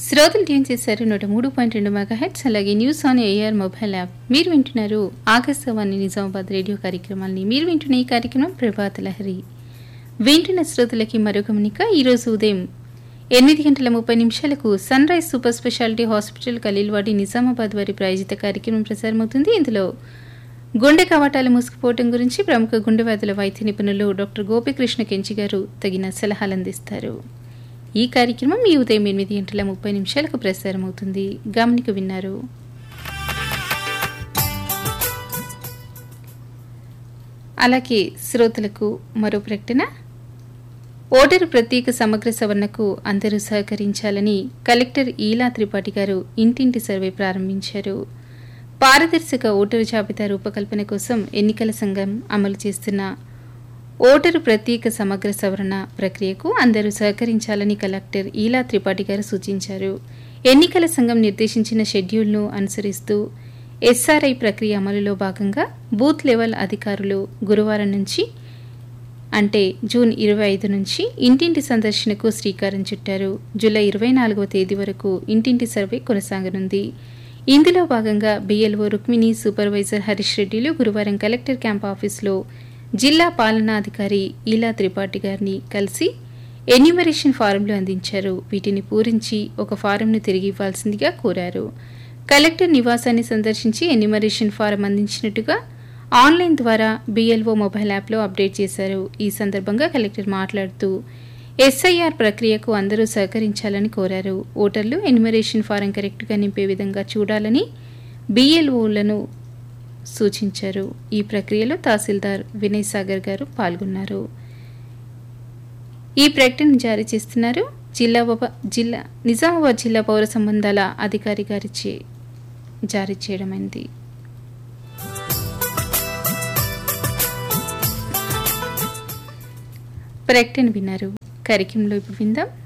శ్రోతలు ట్యూన్ చేశారు నూట మూడు పాయింట్ రెండు మెగా హెడ్స్ అలాగే news on A R mobile app మీరు వింటున్నారు ఆకాశవాణి నిజామాబాద్ రేడియో కార్యక్రమాల్ని మీరు వింటున్న ఈ కార్యక్రమం ప్రభాత లహరి వింటున్న శ్రోతలకి మరో గమనిక ఈరోజు ఉదయం ఎనిమిది గంటల ముప్పై నిమిషాలకు sunrise super speciality hospital Khaleelwadi Nizamabad వారి ప్రాయోజిత కార్యక్రమం ప్రసారమవుతుంది ఇందులో గుండె కవాటాలు మూసుకుపోవటం గురించి ప్రముఖ గుండె వ్యాధుల వైద్య నిపుణులు డాక్టర్ గోపికృష్ణ కెంచి గారు తగిన సలహాలు అందిస్తారు ఈ కార్యక్రమం ఈ ఉదయం ఎనిమిది గంటల ముప్పై నిమిషాలకు ప్రసారమవుతుంది గమనిక విన్నారు అలాగే శ్రోతలకు మరో ప్రకటన ఓటరు ప్రత్యేక సమగ్ర సవరణకు అందరూ సహకరించాలని కలెక్టర్ ఈలా త్రిపాఠి గారు ఇంటింటి సర్వే ప్రారంభించారు పారదర్శక ఓటరు జాబితా రూపకల్పన కోసం ఎన్నికల సంఘం అమలు చేస్తున్న ఓటరు ప్రత్యేక సమగ్ర సవరణ ప్రక్రియకు అందరూ సహకరించాలని కలెక్టర్ ఈలా త్రిపాఠి గారు సూచించారు ఎన్నికల సంఘం నిర్దేశించిన షెడ్యూల్ను అనుసరిస్తూ ఎస్ఆర్ఐ ప్రక్రియ అమలులో భాగంగా బూత్ లెవెల్ అధికారులు గురువారం నుంచి అంటే జూన్ ఇరవై ఐదు నుంచి ఇంటింటి సందర్శనకు శ్రీకారం చుట్టారు జూలై ఇరవై నాలుగవ తేదీ వరకు ఇంటింటి సర్వే కొనసాగనుంది ఇందులో భాగంగా బిఎల్ఓ రుక్మిణి సూపర్వైజర్ హరీష్ రెడ్డిలు గురువారం కలెక్టర్ క్యాంప్ ఆఫీసులో జిల్లా పాలనాధికారి ఈలా త్రిపాఠి గారిని కలిసి ఎన్యూమరేషన్ ఫారంలు అందించారు వీటిని పూరించి ఒక ఫారంను తిరిగి ఇవ్వాల్సిందిగా కోరారు కలెక్టర్ నివాసాన్ని సందర్శించి ఎన్యూమరేషన్ ఫారం అందించినట్టుగా ఆన్లైన్ ద్వారా బిఎల్ఓ మొబైల్ యాప్లో అప్డేట్ చేశారు ఈ సందర్భంగా కలెక్టర్ మాట్లాడుతూ ఎస్ఐఆర్ ప్రక్రియకు అందరూ సహకరించాలని కోరారు ఓటర్లు ఎన్యూమరేషన్ ఫారం కరెక్ట్గా నింపే విధంగా చూడాలని బిఎల్ఓలను సూచించారు ఈ ప్రక్రియలో తహసీల్దార్ వినయ్ సాగర్ గారు పాల్గొన్నారు ఈ ప్రకటన జారీ చేస్తున్నారు జిల్లా ఉప- జిల్లా నిజామాబాద్ జిల్లా పౌర సంబంధాల అధికారి గారిచే జారీ చేయడమైంది ప్రకటన విన్నారు కార్యక్రమంలో ఇప్పుడు విందాం